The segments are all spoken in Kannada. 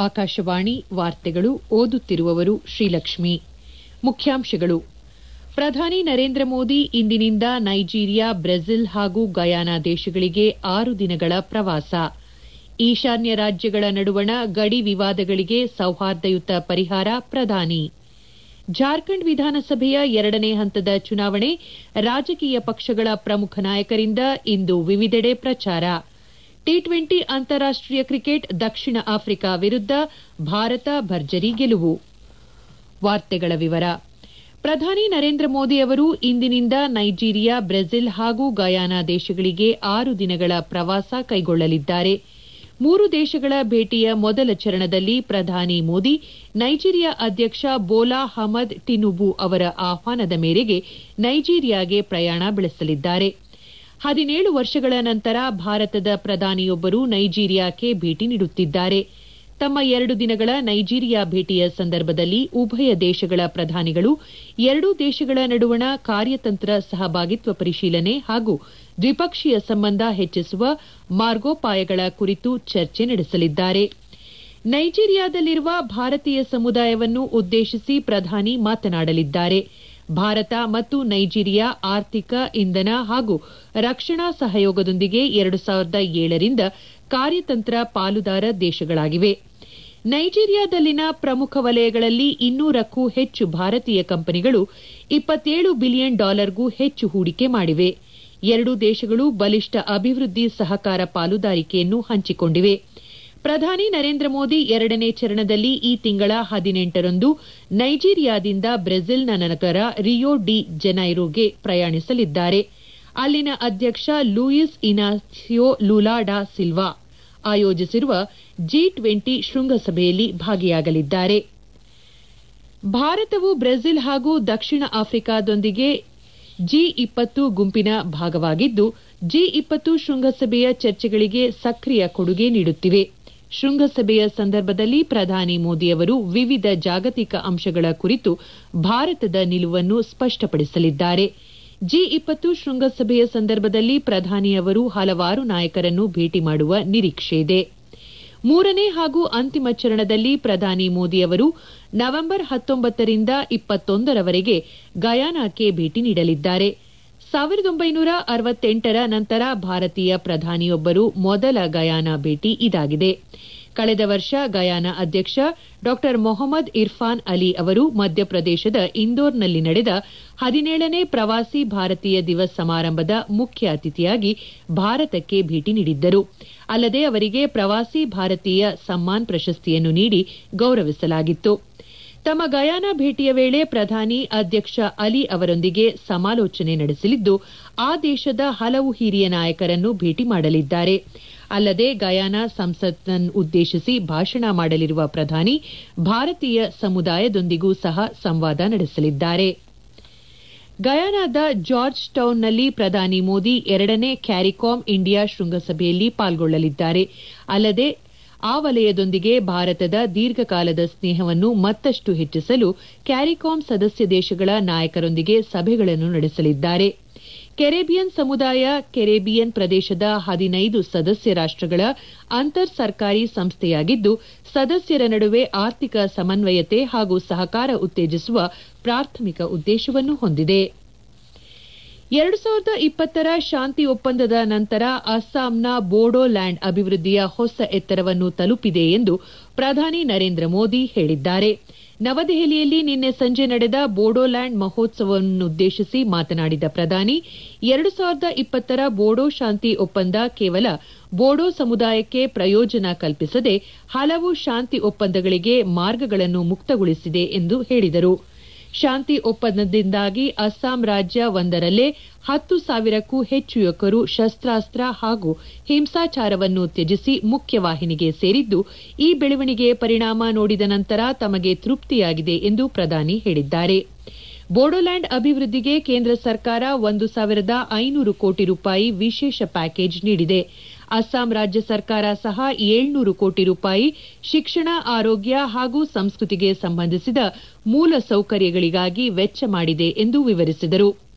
ಆಕಾಶವಾಣಿ ವಾರ್ತೆಗಳು ಓದುತ್ತಿರುವವರು ಶ್ರೀಲಕ್ಷ್ಮಿ ಮುಖ್ಯಾಂಶಗಳು ಪ್ರಧಾನಿ ನರೇಂದ್ರ ಮೋದಿ ಇಂದಿನಿಂದ ನೈಜೀರಿಯಾ ಬ್ರೆಜಿಲ್ ಹಾಗೂ ಗಯಾನಾ ದೇಶಗಳಿಗೆ ಆರು ದಿನಗಳ ಪ್ರವಾಸ ಈಶಾನ್ಯ ರಾಜ್ಯಗಳ ನಡುವಣ ಗಡಿ ವಿವಾದಗಳಿಗೆ ಸೌಹಾರ್ದಯುತ ಪರಿಹಾರ ಪ್ರಧಾನಿ ಜಾರ್ಖಂಡ್ ವಿಧಾನಸಭೆಯ ಎರಡನೇ ಹಂತದ ಚುನಾವಣೆ ರಾಜಕೀಯ ಪಕ್ಷಗಳ ಪ್ರಮುಖ ನಾಯಕರಿಂದ ಇಂದು ವಿವಿಧೆಡೆ ಪ್ರಚಾರ ಟಿ ಟ್ವೆಂಟಿ ಅಂತಾರಾಷ್ಟೀಯ ಕ್ರಿಕೆಟ್ ದಕ್ಷಿಣ ಆಫ್ರಿಕಾ ವಿರುದ್ದ ಭಾರತ ಭರ್ಜರಿ ಗೆಲುವು ವಾರ್ತೆಗಳ ವಿವರ ಪ್ರಧಾನಿ ನರೇಂದ್ರ ಮೋದಿ ಅವರು ಇಂದಿನಿಂದ ನೈಜೀರಿಯಾ ಬ್ರೆಜಿಲ್ ಹಾಗೂ ಗಯಾನಾ ದೇಶಗಳಿಗೆ ಆರು ದಿನಗಳ ಪ್ರವಾಸ ಕೈಗೊಳ್ಳಲಿದ್ದಾರೆ ಮೂರು ದೇಶಗಳ ಭೇಟಿಯ ಮೊದಲ ಚರಣದಲ್ಲಿ ಪ್ರಧಾನಿ ಮೋದಿ ನೈಜೀರಿಯಾ ಅಧ್ಯಕ್ಷ ಬೋಲಾ ಹಮದ್ ಟಿನುಬು ಅವರ ಆಹ್ವಾನದ ಮೇರೆಗೆ ನೈಜೀರಿಯಾಗೆ ಪ್ರಯಾಣ ಬೆಳೆಸಲಿದ್ದಾರೆ ಹದಿನೇಳು ವರ್ಷಗಳ ನಂತರ ಭಾರತದ ಪ್ರಧಾನಿಯೊಬ್ಬರು ನೈಜೀರಿಯಾಕ್ಕೆ ಭೇಟಿ ನೀಡುತ್ತಿದ್ದಾರೆ ತಮ್ಮ ಎರಡು ದಿನಗಳ ನೈಜೀರಿಯಾ ಭೇಟಿಯ ಸಂದರ್ಭದಲ್ಲಿ ಉಭಯ ದೇಶಗಳ ಪ್ರಧಾನಿಗಳು ಎರಡೂ ದೇಶಗಳ ನಡುವಣ ಕಾರ್ಯತಂತ್ರ ಸಹಭಾಗಿತ್ವ ಪರಿಶೀಲನೆ ಹಾಗೂ ದ್ವಿಪಕ್ಷೀಯ ಸಂಬಂಧ ಹೆಚ್ಚಿಸುವ ಮಾರ್ಗೋಪಾಯಗಳ ಕುರಿತು ಚರ್ಚೆ ನಡೆಸಲಿದ್ದಾರೆ ನೈಜೀರಿಯಾದಲ್ಲಿರುವ ಭಾರತೀಯ ಸಮುದಾಯವನ್ನು ಉದ್ದೇಶಿಸಿ ಪ್ರಧಾನಿ ಮಾತನಾಡಲಿದ್ದಾರೆ ಭಾರತ ಮತ್ತು ನೈಜೀರಿಯಾ ಆರ್ಥಿಕ ಇಂಧನ ಹಾಗೂ ರಕ್ಷಣಾ ಸಹಯೋಗದೊಂದಿಗೆ ಎರಡು ಸಾವಿರದ ಏಳರಿಂದ ಕಾರ್ಯತಂತ್ರ ಪಾಲುದಾರ ದೇಶಗಳಾಗಿವೆ ನೈಜೀರಿಯಾದಲ್ಲಿನ ಪ್ರಮುಖ ವಲಯಗಳಲ್ಲಿ ಇನ್ನೂರಕ್ಕೂ ಹೆಚ್ಚು ಭಾರತೀಯ ಕಂಪನಿಗಳು ಇಪ್ಪತ್ತೇಳು ಬಿಲಿಯನ್ ಡಾಲರ್ಗೂ ಹೆಚ್ಚು ಹೂಡಿಕೆ ಮಾಡಿವೆ ಎರಡೂ ದೇಶಗಳು ಬಲಿಷ್ಠ ಅಭಿವೃದ್ಧಿ ಸಹಕಾರ ಪಾಲುದಾರಿಕೆಯನ್ನು ಹಂಚಿಕೊಂಡಿವೆ ಪ್ರಧಾನಿ ನರೇಂದ್ರ ಮೋದಿ ಎರಡನೇ ಚರಣದಲ್ಲಿ ಈ ತಿಂಗಳ ಹದಿನೆಂಟರಂದು ನೈಜೀರಿಯಾದಿಂದ ಬ್ರೆಜಿಲ್ನ ನಗರ ರಿಯೋ ಡಿ ಜನೈರೋಗೆ ಪ್ರಯಾಣಿಸಲಿದ್ದಾರೆ ಅಲ್ಲಿನ ಅಧ್ಯಕ್ಷ ಲೂಯಿಸ್ ಇನಾಸಿಯೋ ಲುಲಾ ಡಾ ಸಿಲ್ವಾ ಆಯೋಜಿಸಿರುವ ಜಿ ಟ್ವೆಂಟಿ ಶೃಂಗಸಭೆಯಲ್ಲಿ ಭಾಗಿಯಾಗಲಿದ್ದಾರೆ ಭಾರತವು ಬ್ರೆಜಿಲ್ ಹಾಗೂ ದಕ್ಷಿಣ ಆಫ್ರಿಕಾದೊಂದಿಗೆ ಜಿ ಇಪ್ಪತ್ತು ಗುಂಪಿನ ಭಾಗವಾಗಿದ್ದು ಜಿ ಇಪ್ಪತ್ತು ಶೃಂಗಸಭೆಯ ಚರ್ಚೆಗಳಿಗೆ ಸಕ್ರಿಯ ಕೊಡುಗೆ ನೀಡುತ್ತಿವೆ ಶೃಂಗಸಭೆಯ ಸಂದರ್ಭದಲ್ಲಿ ಪ್ರಧಾನಿ ಮೋದಿ ಅವರು ವಿವಿಧ ಜಾಗತಿಕ ಅಂಶಗಳ ಕುರಿತು ಭಾರತದ ನಿಲುವನ್ನು ಸ್ಪಷ್ಟಪಡಿಸಲಿದ್ದಾರೆ ಜಿ ಇಪ್ಪತ್ತು ಶೃಂಗಸಭೆಯ ಸಂದರ್ಭದಲ್ಲಿ ಪ್ರಧಾನಿ ಅವರು ಹಲವಾರು ನಾಯಕರನ್ನು ಭೇಟಿ ಮಾಡುವ ನಿರೀಕ್ಷೆಯಿದೆ ಮೂರನೇ ಹಾಗೂ ಅಂತಿಮ ಚರಣದಲ್ಲಿ ಪ್ರಧಾನಿ ಮೋದಿ ಅವರು ನವೆಂಬರ್ ಹತ್ತೊಂಬತ್ತರಿಂದ ಇಪ್ಪತ್ತೊಂದರವರೆಗೆ ಗಯಾನಾಕ್ಕೆ ಭೇಟಿ ನೀಡಲಿದ್ದಾರೆ ಸಾವಿರದ ಒಂಬೈನೂರ ಅರವತ್ತೆಂಟರ ನಂತರ ಭಾರತೀಯ ಪ್ರಧಾನಿಯೊಬ್ಬರು ಮೊದಲ ಗಯಾನಾ ಭೇಟಿ ಇದಾಗಿದೆ ಕಳೆದ ವರ್ಷ ಗಯಾನಾ ಅಧ್ಯಕ್ಷ ಡಾ ಮೊಹಮ್ಮದ್ ಇರ್ಫಾನ್ ಅಲಿ ಅವರು ಮಧ್ಯಪ್ರದೇಶದ ಇಂದೋರ್ನಲ್ಲಿ ನಡೆದ ಹದಿನೇಳನೇ ಪ್ರವಾಸಿ ಭಾರತೀಯ ದಿವಸ್ ಸಮಾರಂಭದ ಮುಖ್ಯ ಅತಿಥಿಯಾಗಿ ಭಾರತಕ್ಕೆ ಭೇಟಿ ನೀಡಿದ್ದರು ಅಲ್ಲದೆ ಅವರಿಗೆ ಪ್ರವಾಸಿ ಭಾರತೀಯ ಸಮ್ಮಾನ್ ಪ್ರಶಸ್ತಿಯನ್ನು ನೀಡಿ ಗೌರವಿಸಲಾಗಿತ್ತು ತಮ್ಮ ಗಯಾನಾ ಭೇಟಿಯ ವೇಳೆ ಪ್ರಧಾನಿ ಅಧ್ಯಕ್ಷ ಅಲಿ ಅವರೊಂದಿಗೆ ಸಮಾಲೋಚನೆ ನಡೆಸಲಿದ್ದು ಆ ದೇಶದ ಹಲವು ಹಿರಿಯ ನಾಯಕರನ್ನು ಭೇಟಿ ಮಾಡಲಿದ್ದಾರೆ ಅಲ್ಲದೆ ಗಯಾನಾ ಸಂಸತ್ನ್ನುದ್ದೇಶಿಸಿ ಭಾಷಣ ಮಾಡಲಿರುವ ಪ್ರಧಾನಿ ಭಾರತೀಯ ಸಮುದಾಯದೊಂದಿಗೂ ಸಹ ಸಂವಾದ ನಡೆಸಲಿದ್ದಾರೆ ಗಯಾನಾದ ಜಾರ್ಜ್ ಟೌನ್ನಲ್ಲಿ ಪ್ರಧಾನಿ ಮೋದಿ ಎರಡನೇ ಕ್ಯಾರಿಕಾಂ ಇಂಡಿಯಾ ಶೃಂಗಸಭೆಯಲ್ಲಿ ಪಾಲ್ಗೊಳ್ಳಲಿದ್ದಾರೆ ಅಲ್ಲದೆ ಆ ವಲಯದೊಂದಿಗೆ ಭಾರತದ ದೀರ್ಘಕಾಲದ ಸ್ನೇಹವನ್ನು ಮತ್ತಷ್ಟು ಹೆಚ್ಚಿಸಲು ಕ್ಯಾರಿಕಾಂ ಸದಸ್ಯ ದೇಶಗಳ ನಾಯಕರೊಂದಿಗೆ ಸಭೆಗಳನ್ನು ನಡೆಸಲಿದ್ದಾರೆ ಕೆರೆಬಿಯನ್ ಸಮುದಾಯ ಕೆರೆಬಿಯನ್ ಪ್ರದೇಶದ ಹದಿನೈದು ಸದಸ್ಯ ರಾಷ್ಟಗಳ ಅಂತರ್ ಸರ್ಕಾರಿ ಸಂಸ್ಥೆಯಾಗಿದ್ದು ಸದಸ್ಯರ ನಡುವೆ ಆರ್ಥಿಕ ಸಮನ್ವಯತೆ ಹಾಗೂ ಸಹಕಾರ ಉತ್ತೇಜಿಸುವ ಪ್ರಾಥಮಿಕ ಉದ್ದೇಶವನ್ನು ಹೊಂದಿದೆ ಎರಡು ಸಾವಿರದ ಇಪ್ಪತ್ತರ ಶಾಂತಿ ಒಪ್ಪಂದದ ನಂತರ ಅಸ್ಸಾಂನ ಬೋಡೋಲ್ಯಾಂಡ್ ಅಭಿವೃದ್ಧಿಯ ಹೊಸ ಎತ್ತರವನ್ನು ತಲುಪಿದೆ ಎಂದು ಪ್ರಧಾನಿ ನರೇಂದ್ರ ಮೋದಿ ಹೇಳಿದ್ದಾರೆ ನವದೆಹಲಿಯಲ್ಲಿ ನಿನ್ನೆ ಸಂಜೆ ನಡೆದ ಬೋಡೋಲ್ಯಾಂಡ್ ಮಹೋತ್ಸವವನ್ನುದ್ದೇಶಿಸಿ ಮಾತನಾಡಿದ ಪ್ರಧಾನಿ ಎರಡು ಸಾವಿರದ ಇಪ್ಪತ್ತರ ಬೋಡೋ ಶಾಂತಿ ಒಪ್ಪಂದ ಕೇವಲ ಬೋಡೋ ಸಮುದಾಯಕ್ಕೆ ಪ್ರಯೋಜನ ಕಲ್ಪಿಸದೆ ಹಲವು ಶಾಂತಿ ಒಪ್ಪಂದಗಳಿಗೆ ಮಾರ್ಗಗಳನ್ನು ಮುಕ್ತಗೊಳಿಸಿದೆ ಎಂದು ಹೇಳಿದರು ಶಾಂತಿ ಒಪ್ಪಂದದಿಂದಾಗಿ ಅಸ್ಸಾಂ ರಾಜ್ಯ ಒಂದರಲ್ಲೇ ಹತ್ತು ಸಾವಿರಕ್ಕೂ ಹೆಚ್ಚು ಯುವಕರು ಶಸ್ತ್ರಾಸ್ತ್ರ ಹಾಗೂ ಹಿಂಸಾಚಾರವನ್ನು ತ್ಯಜಿಸಿ ಮುಖ್ಯವಾಹಿನಿಗೆ ಸೇರಿದ್ದು ಈ ಬೆಳವಣಿಗೆಯ ಪರಿಣಾಮ ನೋಡಿದ ನಂತರ ತಮಗೆ ತೃಪ್ತಿಯಾಗಿದೆ ಎಂದು ಪ್ರಧಾನಿ ಹೇಳಿದ್ದಾರೆ ಬೋಡೋಲ್ಯಾಂಡ್ ಅಭಿವೃದ್ಧಿಗೆ ಕೇಂದ್ರ ಸರ್ಕಾರ ಒಂದು ಸಾವಿರದ ಐನೂರು ಕೋಟಿ ರೂಪಾಯಿ ವಿಶೇಷ ಪ್ಯಾಕೇಜ್ ನೀಡಿದೆ ಅಸ್ಸಾಂ ರಾಜ್ಯ ಸರ್ಕಾರ ಸಹ ಏಳ್ನೂರು ಕೋಟಿ ರೂಪಾಯಿ ಶಿಕ್ಷಣ ಆರೋಗ್ಯ ಹಾಗೂ ಸಂಸ್ಕೃತಿಗೆ ಸಂಬಂಧಿಸಿದ ಮೂಲ ಸೌಕರ್ಯಗಳಿಗಾಗಿ ವೆಚ್ಚ ಮಾಡಿದೆ ಎಂದು ವಿವರಿಸಿದರು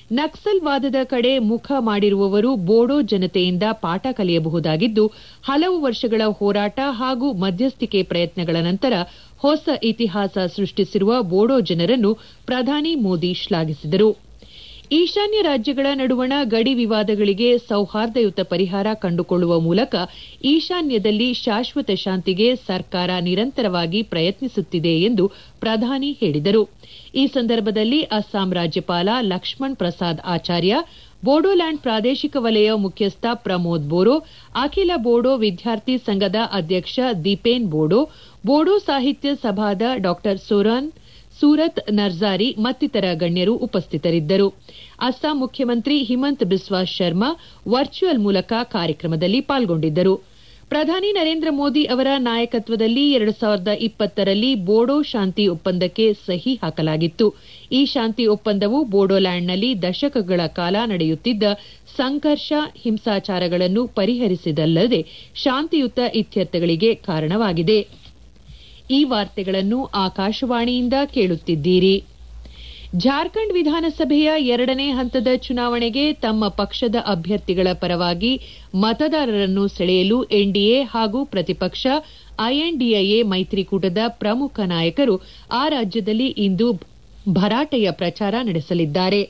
ನಕ್ಸಲ್ವಾದದ ಕಡೆ ಮುಖ ಮಾಡಿರುವವರು ಬೋಡೋ ಜನತೆಯಿಂದ ಪಾಠ ಕಲಿಯಬಹುದಾಗಿದ್ದು ಹಲವು ವರ್ಷಗಳ ಹೋರಾಟ ಹಾಗೂ ಮಧ್ಯಸ್ಥಿಕೆ ಪ್ರಯತ್ನಗಳ ನಂತರ ಹೊಸ ಇತಿಹಾಸ ಸೃಷ್ಟಿಸಿರುವ ಬೋಡೋ ಜನರನ್ನು ಪ್ರಧಾನಿ ಮೋದಿ ಶ್ಲಾಘಿಸಿದರು ಈಶಾನ್ಯ ರಾಜ್ಯಗಳ ನಡುವಣ ಗಡಿ ವಿವಾದಗಳಿಗೆ ಸೌಹಾರ್ದಯುತ ಪರಿಹಾರ ಕಂಡುಕೊಳ್ಳುವ ಮೂಲಕ ಈಶಾನ್ಯದಲ್ಲಿ ಶಾಶ್ವತ ಶಾಂತಿಗೆ ಸರ್ಕಾರ ನಿರಂತರವಾಗಿ ಪ್ರಯತ್ನಿಸುತ್ತಿದೆ ಎಂದು ಪ್ರಧಾನಿ ಹೇಳಿದರು ಈ ಸಂದರ್ಭದಲ್ಲಿ ಅಸ್ಸಾಂ ರಾಜ್ಯಪಾಲ ಲಕ್ಷ್ಮಣ್ ಪ್ರಸಾದ್ ಆಚಾರ್ಯ ಬೋಡೋಲ್ಯಾಂಡ್ ಪ್ರಾದೇಶಿಕ ವಲಯ ಮುಖ್ಯಸ್ಥ ಪ್ರಮೋದ್ ಬೋರೋ ಅಖಿಲ ಬೋಡೋ ವಿದ್ಯಾರ್ಥಿ ಸಂಘದ ಅಧ್ಯಕ್ಷ ದೀಪೇನ್ ಬೋಡೋ ಬೋಡೋ ಸಾಹಿತ್ಯ ಸಭಾದ ಡಾ ಸೊರಾನ್ ಸೂರತ್ ನರ್ಜಾರಿ ಮತ್ತಿತರ ಗಣ್ಯರು ಉಪಸ್ಥಿತರಿದ್ದರು ಅಸ್ಸಾಂ ಮುಖ್ಯಮಂತ್ರಿ ಹಿಮಂತ್ ಬಿಸ್ವಾ ಶರ್ಮಾ ವರ್ಚುವಲ್ ಮೂಲಕ ಕಾರ್ಯಕ್ರಮದಲ್ಲಿ ಪಾಲ್ಗೊಂಡಿದ್ದರು ಪ್ರಧಾನಿ ನರೇಂದ್ರ ಮೋದಿ ಅವರ ನಾಯಕತ್ವದಲ್ಲಿ ಎರಡು ಸಾವಿರದ ಇಪ್ಪತ್ತರಲ್ಲಿ ಬೋಡೋ ಶಾಂತಿ ಒಪ್ಪಂದಕ್ಕೆ ಸಹಿ ಹಾಕಲಾಗಿತ್ತು ಈ ಶಾಂತಿ ಒಪ್ಪಂದವು ಬೋಡೋಲ್ಯಾಂಡ್ನಲ್ಲಿ ದಶಕಗಳ ಕಾಲ ನಡೆಯುತ್ತಿದ್ದ ಸಂಘರ್ಷ ಹಿಂಸಾಚಾರಗಳನ್ನು ಪರಿಹರಿಸಿದಲ್ಲದೆ ಶಾಂತಿಯುತ ಇತ್ಯರ್ಥಗಳಿಗೆ ಕಾರಣವಾಗಿದೆ ಈ ವಾರ್ತೆಗಳನ್ನು ಆಕಾಶವಾಣಿಯಿಂದ ಕೇಳುತ್ತಿದ್ದೀರಿ ಜಾರ್ಖಂಡ್ ವಿಧಾನಸಭೆಯ ಎರಡನೇ ಹಂತದ ಚುನಾವಣೆಗೆ ತಮ್ಮ ಪಕ್ಷದ ಅಭ್ಯರ್ಥಿಗಳ ಪರವಾಗಿ ಮತದಾರರನ್ನು ಸೆಳೆಯಲು ಎನ್ಡಿಎ ಹಾಗೂ ಪ್ರತಿಪಕ್ಷ ಐಎನ್ಡಿಎ ಮೈತ್ರಿಕೂಟದ ಪ್ರಮುಖ ನಾಯಕರು ಆ ರಾಜ್ಯದಲ್ಲಿ ಇಂದು ಭರಾಟೆಯ ಪ್ರಚಾರ ನಡೆಸಲಿದ್ದಾರೆ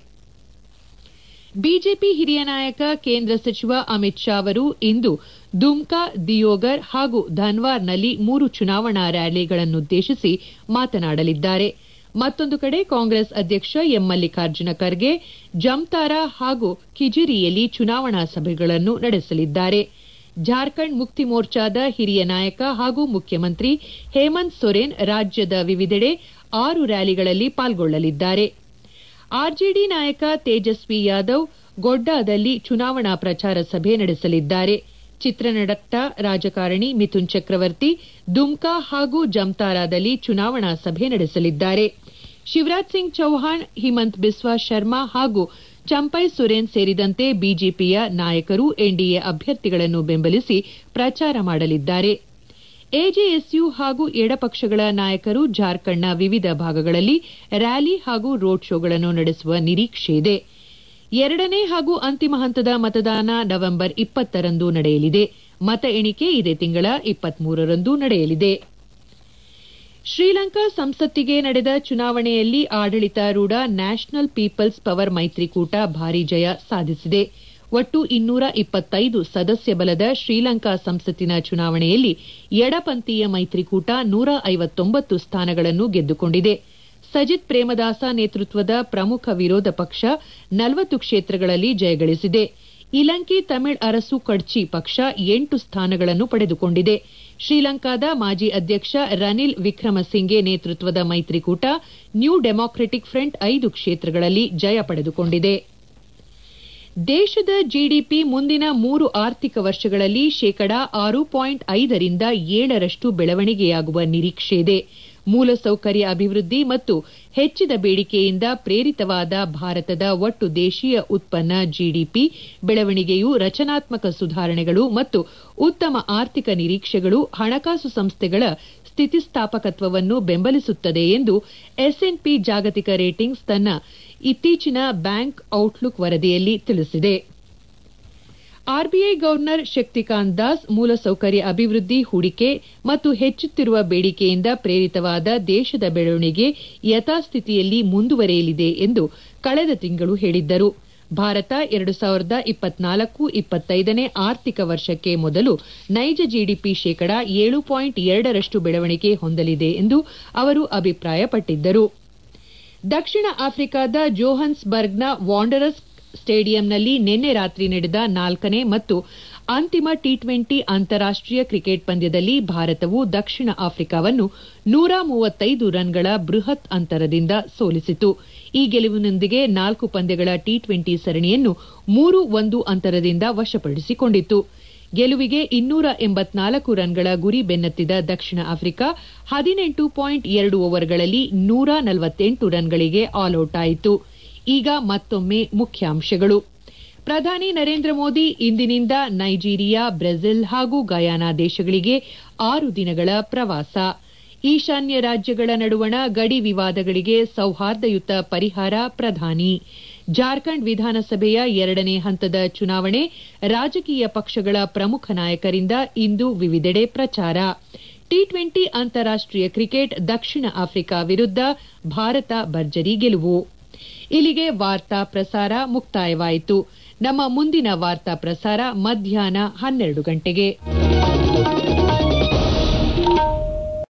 ಬಿಜೆಪಿ ಹಿರಿಯ ನಾಯಕ ಕೇಂದ್ರ ಸಚಿವ ಅಮಿತ್ ಶಾ ಅವರು ಇಂದು ದುಮ್ಕಾ ದಿಯೋಗರ್ ಹಾಗೂ ಧನ್ವಾರ್ನಲ್ಲಿ ಮೂರು ಚುನಾವಣಾ ರ್ಯಾಲಿಗಳನ್ನುದ್ದೇಶಿಸಿ ಮಾತನಾಡಲಿದ್ದಾರೆ ಮತ್ತೊಂದು ಕಡೆ ಕಾಂಗ್ರೆಸ್ ಅಧ್ಯಕ್ಷ ಎಂ ಮಲ್ಲಿಕಾರ್ಜುನ ಖರ್ಗೆ ಜಮ್ತಾರಾ ಹಾಗೂ ಕಿಜಿರಿಯಲ್ಲಿ ಚುನಾವಣಾ ಸಭೆಗಳನ್ನು ನಡೆಸಲಿದ್ದಾರೆ ಜಾರ್ಖಂಡ್ ಮುಕ್ತಿ ಮೋರ್ಚಾದ ಹಿರಿಯ ನಾಯಕ ಹಾಗೂ ಮುಖ್ಯಮಂತ್ರಿ ಹೇಮಂತ್ ಸೊರೇನ್ ರಾಜ್ಯದ ವಿವಿಧೆಡೆ ಆರು ರ್ಯಾಲಿಗಳಲ್ಲಿ ಪಾಲ್ಗೊಳ್ಳಲಿದ್ದಾರೆ ಆರ್ಜೆಡಿ ನಾಯಕ ತೇಜಸ್ವಿ ಯಾದವ್ ಗೊಡ್ಡಾದಲ್ಲಿ ಚುನಾವಣಾ ಪ್ರಚಾರ ಸಭೆ ನಡೆಸಲಿದ್ದಾರೆ ಚಿತ್ರನಟ ರಾಜಕಾರಣಿ ಮಿಥುನ್ ಚಕ್ರವರ್ತಿ ದುಮ್ಕಾ ಹಾಗೂ ಜಮ್ತಾರಾದಲ್ಲಿ ಚುನಾವಣಾ ಸಭೆ ನಡೆಸಲಿದ್ದಾರೆ ಶಿವರಾಜ್ ಸಿಂಗ್ ಚೌಹಾಣ್ ಹಿಮಂತ್ ಬಿಸ್ವಾ ಶರ್ಮಾ ಹಾಗೂ ಚಂಪೈ ಸೊರೇನ್ ಸೇರಿದಂತೆ ಬಿಜೆಪಿಯ ನಾಯಕರು ಎನ್ಡಿಎ ಅಭ್ಯರ್ಥಿಗಳನ್ನು ಬೆಂಬಲಿಸಿ ಪ್ರಚಾರ ಮಾಡಲಿದ್ದಾರೆ ಎಜೆಎಸ್ಯು ಹಾಗೂ ಎಡಪಕ್ಷಗಳ ನಾಯಕರು ಜಾರ್ಖಂಡ್ನ ವಿವಿಧ ಭಾಗಗಳಲ್ಲಿ ರ್ಯಾಲಿ ಹಾಗೂ ರೋಡ್ ಶೋಗಳನ್ನು ನಡೆಸುವ ನಿರೀಕ್ಷೆಯಿದೆ ಎರಡನೇ ಹಾಗೂ ಅಂತಿಮ ಹಂತದ ಮತದಾನ ನವೆಂಬರ್ ಇಪ್ಪತ್ತರಂದು ನಡೆಯಲಿದೆ ಮತ ಎಣಿಕೆ ಇದೇ ತಿಂಗಳ ಇಪ್ಪತ್ಮೂರರಂದು ನಡೆಯಲಿದೆ ಶ್ರೀಲಂಕಾ ಸಂಸತ್ತಿಗೆ ನಡೆದ ಚುನಾವಣೆಯಲ್ಲಿ ಆಡಳಿತಾರೂಢ ನ್ಯಾಷನಲ್ ಪೀಪಲ್ಸ್ ಪವರ್ ಮೈತ್ರಿಕೂಟ ಭಾರೀ ಜಯ ಸಾಧಿಸಿದೆ ಒಟ್ಟು ಇನ್ನೂರ ಇಪ್ಪತ್ತೈದು ಸದಸ್ಯ ಬಲದ ಶ್ರೀಲಂಕಾ ಸಂಸತ್ತಿನ ಚುನಾವಣೆಯಲ್ಲಿ ಎಡಪಂಥೀಯ ಮೈತ್ರಿಕೂಟ ನೂರ ಐವತ್ತೊಂಬತ್ತು ಸ್ಥಾನಗಳನ್ನು ಗೆದ್ದುಕೊಂಡಿದೆ ಸಜಿತ್ ಪ್ರೇಮದಾಸ ನೇತೃತ್ವದ ಪ್ರಮುಖ ವಿರೋಧ ಪಕ್ಷ ನಲವತ್ತು ಕ್ಷೇತ್ರಗಳಲ್ಲಿ ಜಯಗಳಿಸಿದೆ ಇಲಂಕಿ ತಮಿಳ್ ಅರಸು ಕಡ್ಚಿ ಪಕ್ಷ ಎಂಟು ಸ್ಥಾನಗಳನ್ನು ಪಡೆದುಕೊಂಡಿದೆ ಶ್ರೀಲಂಕಾದ ಮಾಜಿ ಅಧ್ಯಕ್ಷ ರನಿಲ್ ವಿಕ್ರಮಸಿಂಘೆ ನೇತೃತ್ವದ ಮೈತ್ರಿಕೂಟ ನ್ಯೂ ಡೆಮಾಕ್ರೆಟಿಕ್ ಫ್ರಂಟ್ ಐದು ಕ್ಷೇತ್ರಗಳಲ್ಲಿ ಜಯ ಪಡೆದುಕೊಂಡಿದೆ ದೇಶದ ಜಿಡಿಪಿ ಮುಂದಿನ ಮೂರು ಆರ್ಥಿಕ ವರ್ಷಗಳಲ್ಲಿ ಶೇಕಡಾ ಆರು ಪಾಯಿಂಟ್ ಐದರಿಂದ ಏಳರಷ್ಟು ಬೆಳವಣಿಗೆಯಾಗುವ ನಿರೀಕ್ಷೆಯಿದೆ ಮೂಲಸೌಕರ್ಯ ಅಭಿವೃದ್ಧಿ ಮತ್ತು ಹೆಚ್ಚಿದ ಬೇಡಿಕೆಯಿಂದ ಪ್ರೇರಿತವಾದ ಭಾರತದ ಒಟ್ಟು ದೇಶೀಯ ಉತ್ಪನ್ನ ಜಿಡಿಪಿ ಬೆಳವಣಿಗೆಯು ರಚನಾತ್ಮಕ ಸುಧಾರಣೆಗಳು ಮತ್ತು ಉತ್ತಮ ಆರ್ಥಿಕ ನಿರೀಕ್ಷೆಗಳು ಹಣಕಾಸು ಸಂಸ್ಥೆಗಳ ಸ್ಥಿತಿಸ್ಥಾಪಕತ್ವವನ್ನು ಬೆಂಬಲಿಸುತ್ತದೆ ಎಂದು ಎಸ್ಎನ್ಪಿ ಜಾಗತಿಕ ರೇಟಿಂಗ್ಸ್ ತನ್ನ ಇತ್ತೀಚಿನ ಬ್ಯಾಂಕ್ ಔಟ್ಲುಕ್ ವರದಿಯಲ್ಲಿ ತಿಳಿಸಿದೆ ಆರ್ಬಿಐ ಗವರ್ನರ್ ಶಕ್ತಿಕಾಂತ್ ದಾಸ್ ಮೂಲಸೌಕರ್ಯ ಅಭಿವೃದ್ಧಿ ಹೂಡಿಕೆ ಮತ್ತು ಹೆಚ್ಚುತ್ತಿರುವ ಬೇಡಿಕೆಯಿಂದ ಪ್ರೇರಿತವಾದ ದೇಶದ ಬೆಳವಣಿಗೆ ಯಥಾಸ್ಥಿತಿಯಲ್ಲಿ ಮುಂದುವರೆಯಲಿದೆ ಎಂದು ಕಳೆದ ತಿಂಗಳು ಹೇಳಿದ್ದರು ಭಾರತ ಎರಡು ಸಾವಿರದ ಇಪ್ಪತ್ನಾಲ್ಕು ಇಪ್ಪತ್ತೈದನೇ ಆರ್ಥಿಕ ವರ್ಷಕ್ಕೆ ಮೊದಲು ನೈಜ ಜಿಡಿಪಿ ಶೇಕಡಾ ಏಳು ಪಾಯಿಂಟ್ ಎರಡರಷ್ಟು ಬೆಳವಣಿಗೆ ಹೊಂದಲಿದೆ ಎಂದು ಅವರು ಅಭಿಪ್ರಾಯಪಟ್ಟಿದ್ದರು ದಕ್ಷಿಣ ಆಫ್ರಿಕಾದ ಜೋಹನ್ಸ್ಬರ್ಗ್ನ ವಾಂಡರಸ್ ಸ್ಟೇಡಿಯಂನಲ್ಲಿ ನಿನ್ನೆ ರಾತ್ರಿ ನಡೆದ ನಾಲ್ಕನೇ ಮತ್ತು ಅಂತಿಮ ಟಿ ಟ್ವೆಂಟಿ ಅಂತಾರಾಷ್ಟೀಯ ಕ್ರಿಕೆಟ್ ಪಂದ್ಯದಲ್ಲಿ ಭಾರತವು ದಕ್ಷಿಣ ಆಫ್ರಿಕಾವನ್ನು ನೂರ ಮೂವತ್ತೈದು ರನ್ಗಳ ಬೃಹತ್ ಅಂತರದಿಂದ ಸೋಲಿಸಿತು ಈ ಗೆಲುವಿನೊಂದಿಗೆ ನಾಲ್ಕು ಪಂದ್ಯಗಳ ಟಿ ಟ್ವೆಂಟಿ ಸರಣಿಯನ್ನು ಮೂರು ಒಂದು ಅಂತರದಿಂದ ವಶಪಡಿಸಿಕೊಂಡಿತು ಗೆಲುವಿಗೆ ಇನ್ನೂರ ಎಂಬತ್ನಾಲ್ಕು ರನ್ಗಳ ಗುರಿ ಬೆನ್ನತ್ತಿದ ದಕ್ಷಿಣ ಆಫ್ರಿಕಾ ಹದಿನೆಂಟು ಪಾಯಿಂಟ್ ಎರಡು ಓವರ್ಗಳಲ್ಲಿ ನೂರ ನಲವತ್ತೆಂಟು ರನ್ಗಳಿಗೆ ಆಲ್ಔಟ್ ಆಯಿತು ಈಗ ಮತ್ತೊಮ್ಮೆ ಮುಖ್ಯಾಂಶಗಳು ಪ್ರಧಾನಿ ನರೇಂದ್ರ ಮೋದಿ ಇಂದಿನಿಂದ ನೈಜೀರಿಯಾ ಬ್ರೆಜಿಲ್ ಹಾಗೂ ಗಯಾನಾ ದೇಶಗಳಿಗೆ ಆರು ದಿನಗಳ ಪ್ರವಾಸ ಈಶಾನ್ಯ ರಾಜ್ಯಗಳ ನಡುವಣ ಗಡಿ ವಿವಾದಗಳಿಗೆ ಸೌಹಾರ್ದಯುತ ಪರಿಹಾರ ಪ್ರಧಾನಿ ಜಾರ್ಖಂಡ್ ವಿಧಾನಸಭೆಯ ಎರಡನೇ ಹಂತದ ಚುನಾವಣೆ ರಾಜಕೀಯ ಪಕ್ಷಗಳ ಪ್ರಮುಖ ನಾಯಕರಿಂದ ಇಂದು ವಿವಿಧೆಡೆ ಪ್ರಚಾರ ಟಿ ಟ್ವೆಂಟಿ ಅಂತಾರಾಷ್ಟೀಯ ಕ್ರಿಕೆಟ್ ದಕ್ಷಿಣ ಆಫ್ರಿಕಾ ವಿರುದ್ಧ ಭಾರತ ಭರ್ಜರಿ ಗೆಲುವು ಇಲ್ಲಿಗೆ ವಾರ್ತಾ ಪ್ರಸಾರ ಮುಕ್ತಾಯವಾಯಿತು ನಮ್ಮ ಮುಂದಿನ ವಾರ್ತಾ ಪ್ರಸಾರ ಮಧ್ಯಾಹ್ನ ಹನ್ನೆರಡು ಗಂಟೆಗೆ